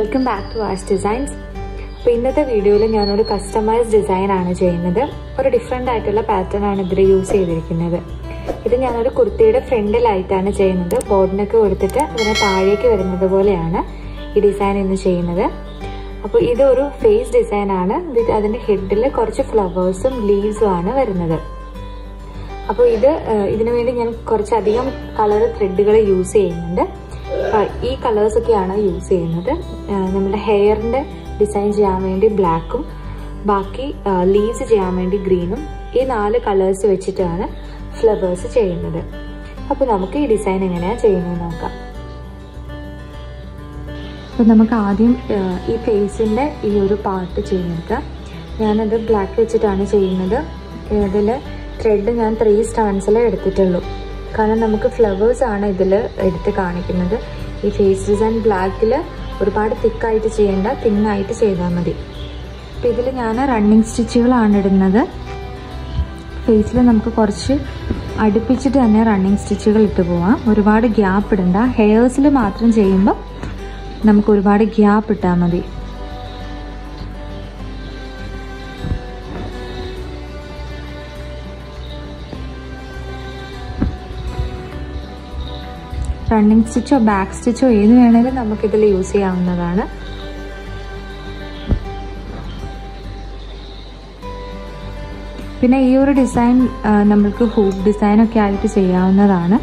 welcome back to arts designs അപ്പോൾ ഇന്നത്തെ വീഡിയോയിൽ ഞാനൊരു കസ്റ്റമൈസ് ഡിസൈൻ ആണ് ചെയ്യുന്നത് ഒരു ഡിഫറെൻ്റ് ആയിട്ടുള്ള പാറ്റേൺ ആണ് ഇതിൽ യൂസ് ചെയ്തിരിക്കുന്നത് ഇത് ഞാനൊരു കുർത്തിയുടെ ഫ്രണ്ടിലായിട്ടാണ് ചെയ്യുന്നത് ബോർഡിനൊക്കെ കൊടുത്തിട്ട് അതിന് താഴേക്ക് വരുന്നത് പോലെയാണ് ഈ ഡിസൈൻ ഇന്ന് ചെയ്യുന്നത് അപ്പോൾ ഇതൊരു ഫേസ് ഡിസൈൻ ആണ് ഇത് അതിൻ്റെ ഹെഡിൽ കുറച്ച് ഫ്ലവേഴ്സും ലീവ്സും ആണ് വരുന്നത് അപ്പോൾ ഇത് ഇതിനു വേണ്ടി ഞാൻ കുറച്ചധികം കളർ ത്രെഡുകൾ യൂസ് ചെയ്യുന്നുണ്ട് ഈ കളേഴ്സ് ഒക്കെയാണ് യൂസ് ചെയ്യുന്നത് നമ്മുടെ ഹെയറിൻ്റെ ഡിസൈൻ ചെയ്യാൻ വേണ്ടി ബ്ലാക്കും ബാക്കി ലീവ്സ് ചെയ്യാൻ വേണ്ടി ഗ്രീനും ഈ നാല് കളേഴ്സ് വെച്ചിട്ടാണ് ഫ്ലവേഴ്സ് ചെയ്യുന്നത് അപ്പോൾ നമുക്ക് ഈ ഡിസൈൻ എങ്ങനെയാണ് ചെയ്യുന്നത് നോക്കാം അപ്പോൾ നമുക്ക് ആദ്യം ഈ ഫേസിൻ്റെ ഈ ഒരു പാർട്ട് ചെയ്തെടുക്കാം ഞാനത് ബ്ലാക്ക് വെച്ചിട്ടാണ് ചെയ്യുന്നത് ഇതിൽ ത്രെഡ് ഞാൻ ത്രീ സ്റ്റാൻസിലേ എടുത്തിട്ടുള്ളൂ കാരണം നമുക്ക് ഫ്ലവേഴ്സ് ആണ് ഇതിൽ എടുത്ത് കാണിക്കുന്നത് ഈ ഫേസ് ഡിസൈൻ ബ്ലാക്കിൽ ഒരുപാട് തിക്കായിട്ട് ചെയ്യേണ്ട തിന്നായിട്ട് ചെയ്താൽ മതി അപ്പോൾ ഇതിൽ ഞാൻ റണ്ണിങ് സ്റ്റിച്ചുകളാണ് ഇടുന്നത് ഫേസിൽ നമുക്ക് കുറച്ച് അടുപ്പിച്ചിട്ട് തന്നെ റണ്ണിങ് സ്റ്റിച്ചുകൾ ഇട്ട് പോവാം ഒരുപാട് ഗ്യാപ്പ് ഇടണ്ട ഹെയർസിൽ മാത്രം ചെയ്യുമ്പോൾ നമുക്ക് ഒരുപാട് ഗ്യാപ്പ് ഇട്ടാൽ മതി റണ്ണിങ് സ്റ്റിച്ചോ ബാക്ക് സ്റ്റിച്ചോ ഏത് വേണേലും നമുക്കിതിൽ യൂസ് ചെയ്യാവുന്നതാണ് പിന്നെ ഈ ഒരു ഡിസൈൻ നമ്മൾക്ക് ഹൂപ്പ് ഡിസൈനൊക്കെ ആയിട്ട് ചെയ്യാവുന്നതാണ്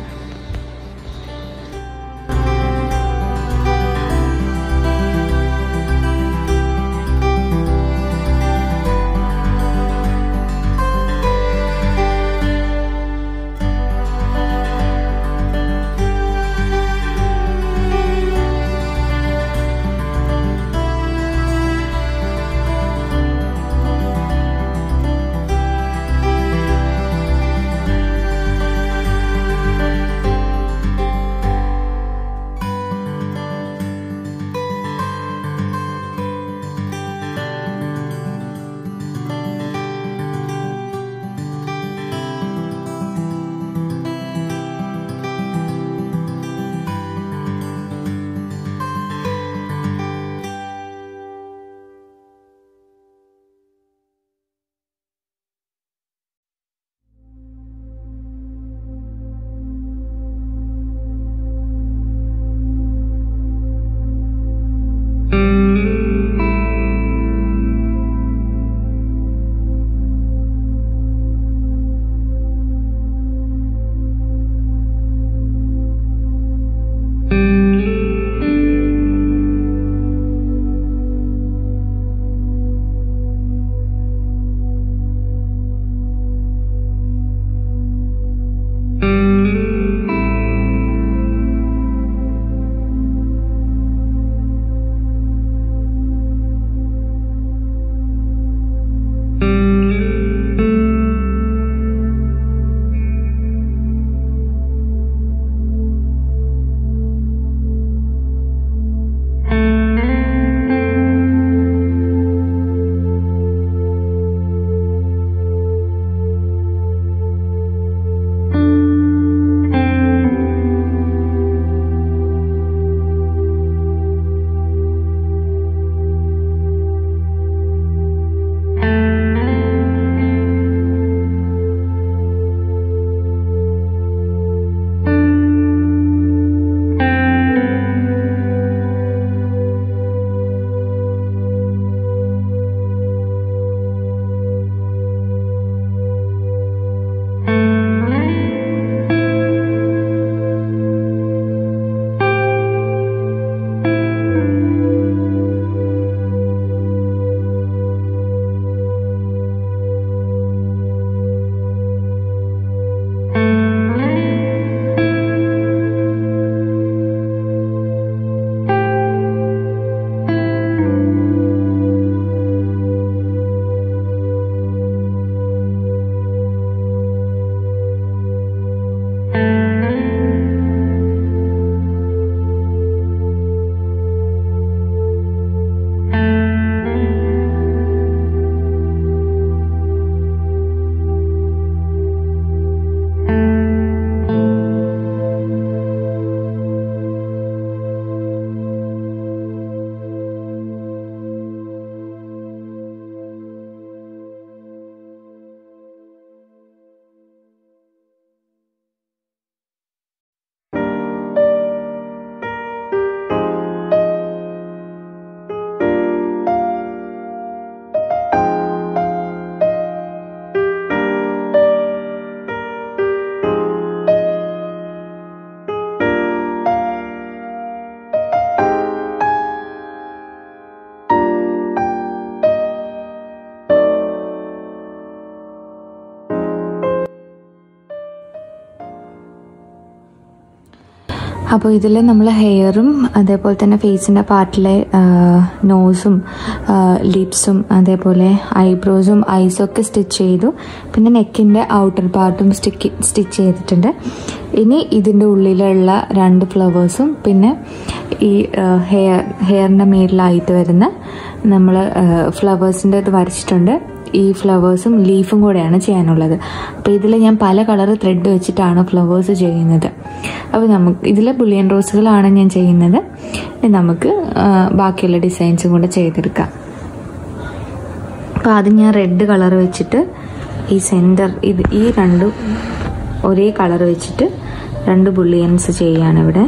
അപ്പോൾ ഇതിൽ നമ്മൾ ഹെയറും അതേപോലെ തന്നെ ഫേസിൻ്റെ പാർട്ടിലെ നോസും ലിപ്സും അതേപോലെ ഐബ്രോസും ഐസും ഒക്കെ സ്റ്റിച്ച് ചെയ്തു പിന്നെ നെക്കിൻ്റെ ഔട്ടർ പാർട്ടും സ്റ്റിക്ക് സ്റ്റിച്ച് ചെയ്തിട്ടുണ്ട് ഇനി ഇതിൻ്റെ ഉള്ളിലുള്ള രണ്ട് ഫ്ലവേഴ്സും പിന്നെ ഈ ഹെയർ ഹെയറിൻ്റെ മേളിലായിട്ട് വരുന്ന നമ്മൾ ഫ്ലവേഴ്സിൻ്റെ ഇത് വരച്ചിട്ടുണ്ട് ഈ ഫ്ലവേഴ്സും ലീഫും കൂടെയാണ് ചെയ്യാനുള്ളത് അപ്പോൾ ഇതിൽ ഞാൻ പല കളർ ത്രെഡ് വെച്ചിട്ടാണ് ഫ്ലവേഴ്സ് ചെയ്യുന്നത് അപ്പോൾ നമുക്ക് ഇതിൽ ബുള്ളിയൻ റോസുകളാണ് ഞാൻ ചെയ്യുന്നത് ഇനി നമുക്ക് ആ, ബാക്കിയുള്ള ഡിസൈൻസും കൂടെ ചെയ്തെടുക്കാം അപ്പോൾ ആദ്യം ഞാൻ റെഡ് കളർ വെച്ചിട്ട് ഈ സെൻറ്റർ ഇത് ഈ രണ്ടും ഒരേ കളർ വെച്ചിട്ട് രണ്ട് ബുള്ളിയൻസ് ചെയ്യാണ് ഇവിടെ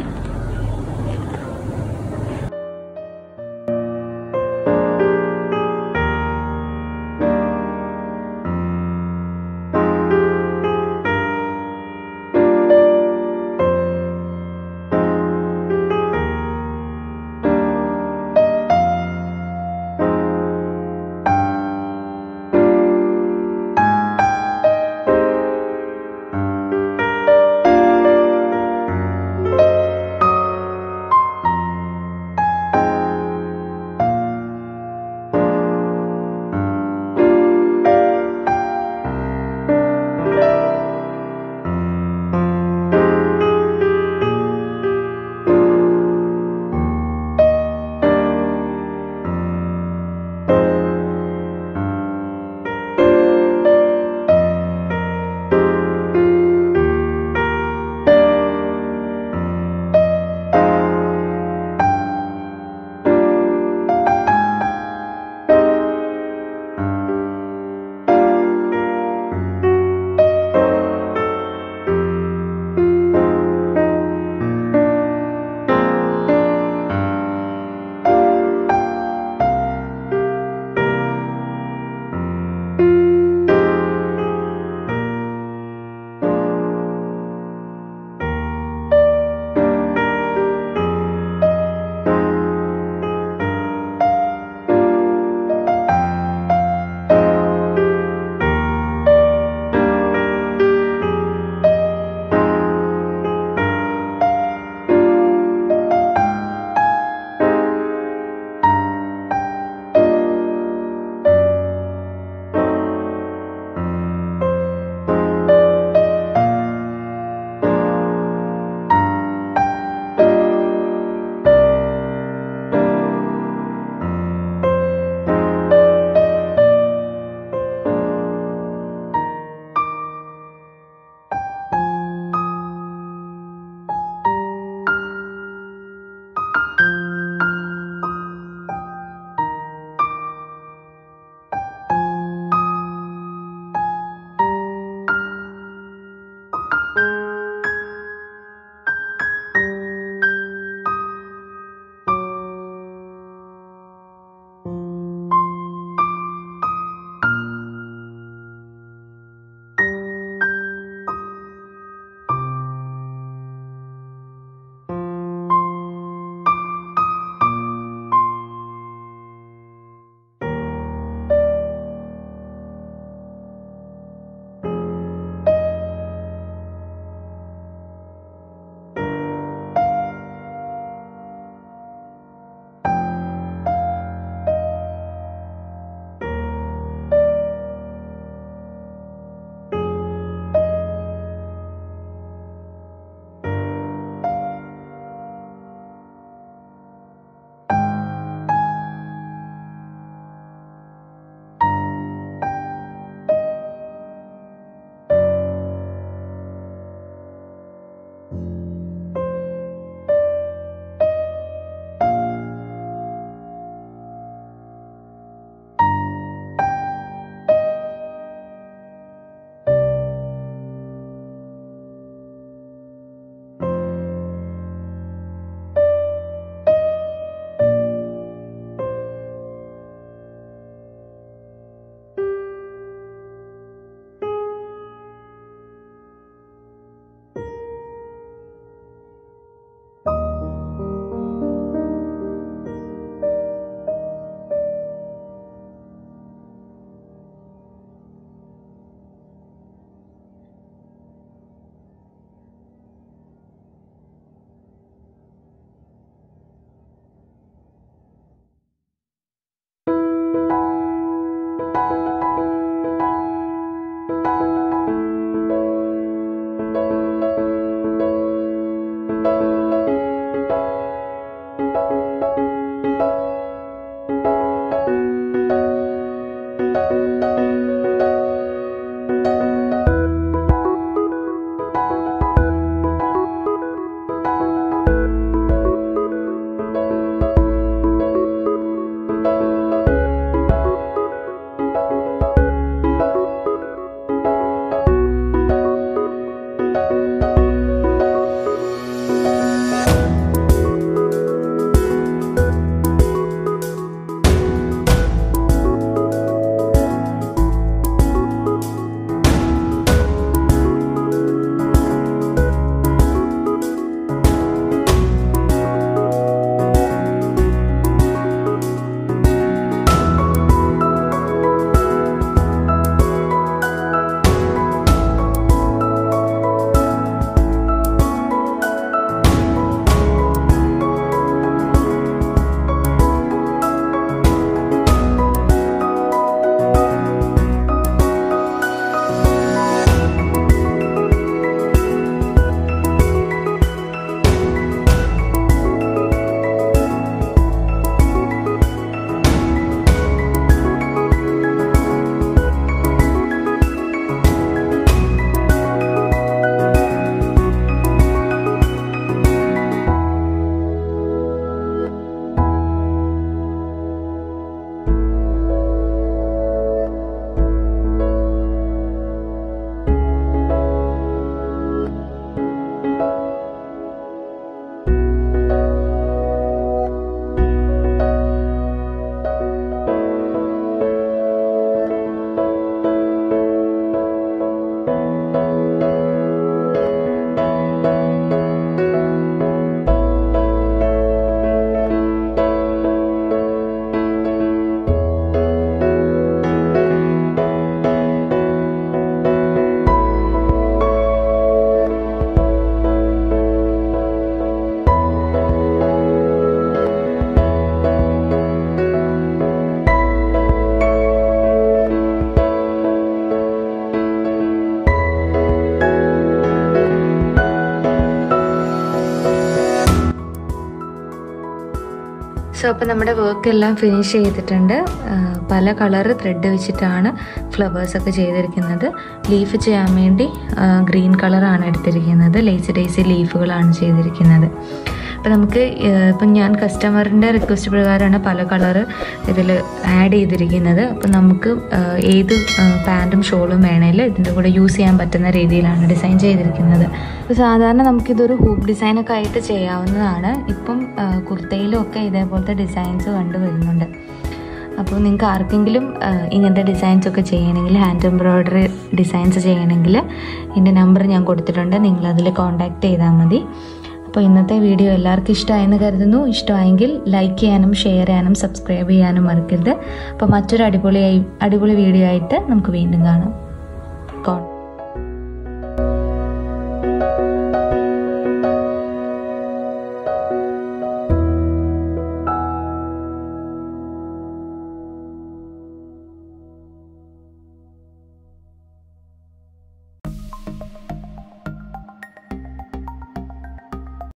അപ്പോൾ നമ്മുടെ വർക്ക് എല്ലാം ഫിനിഷ് ചെയ്തിട്ടുണ്ട് ആ, പല കളർ ത്രെഡ് വെച്ചിട്ടാണ് ഫ്ലവേഴ്സൊക്കെ ചെയ്തിരിക്കുന്നത് ലീഫ് ചെയ്യാൻ വേണ്ടി ഗ്രീൻ കളറാണ് എടുത്തിരിക്കുന്നത് ലേസി ഡേസി ലീഫുകളാണ് ചെയ്തിരിക്കുന്നത് അപ്പോൾ നമുക്ക് ആ, ഇപ്പം ഞാൻ കസ്റ്റമറിൻ്റെ റിക്വസ്റ്റ് പ്രകാരമാണ് പല കളർ ഇതിൽ ആഡ് ചെയ്തിരിക്കുന്നത് അപ്പോൾ നമുക്ക് ആ, ഏത് പാൻറ്റും ഷോളും വേണേൽ ഇതിൻ്റെ കൂടെ യൂസ് ചെയ്യാൻ പറ്റുന്ന രീതിയിലാണ് ഡിസൈൻ ചെയ്തിരിക്കുന്നത് അപ്പോൾ സാധാരണ നമുക്കിതൊരു ഹൂപ്പ് ഡിസൈനൊക്കെ ആയിട്ട് ചെയ്യാവുന്നതാണ് ഇപ്പം ആ, കുർത്തയിലും ഒക്കെ ഇതേപോലത്തെ ഡിസൈൻസ് കണ്ടുവരുന്നുണ്ട് അപ്പോൾ നിങ്ങൾക്ക് ആർക്കെങ്കിലും ആ, ഇങ്ങനത്തെ ഡിസൈൻസ് ഒക്കെ ചെയ്യണമെങ്കിൽ ഹാൻഡ് എംബ്രോയ്ഡറി ഡിസൈൻസ് ചെയ്യണമെങ്കിൽ എൻ്റെ നമ്പർ ഞാൻ കൊടുത്തിട്ടുണ്ട് നിങ്ങൾ അതിൽ കോൺടാക്റ്റ് ചെയ്താൽ മതി അപ്പോൾ ഇന്നത്തെ വീഡിയോ എല്ലാവർക്കും ഇഷ്ടമായെന്ന് കരുതുന്നു ഇഷ്ടമായെങ്കിൽ ലൈക്ക് ചെയ്യാനും ഷെയർ ചെയ്യാനും സബ്സ്ക്രൈബ് ചെയ്യാനും മറക്കരുത് അപ്പോൾ മറ്റൊരു അടിപൊളിയായി അടിപൊളി വീഡിയോ ആയിട്ട് നമുക്ക് വീണ്ടും കാണാം കോൺ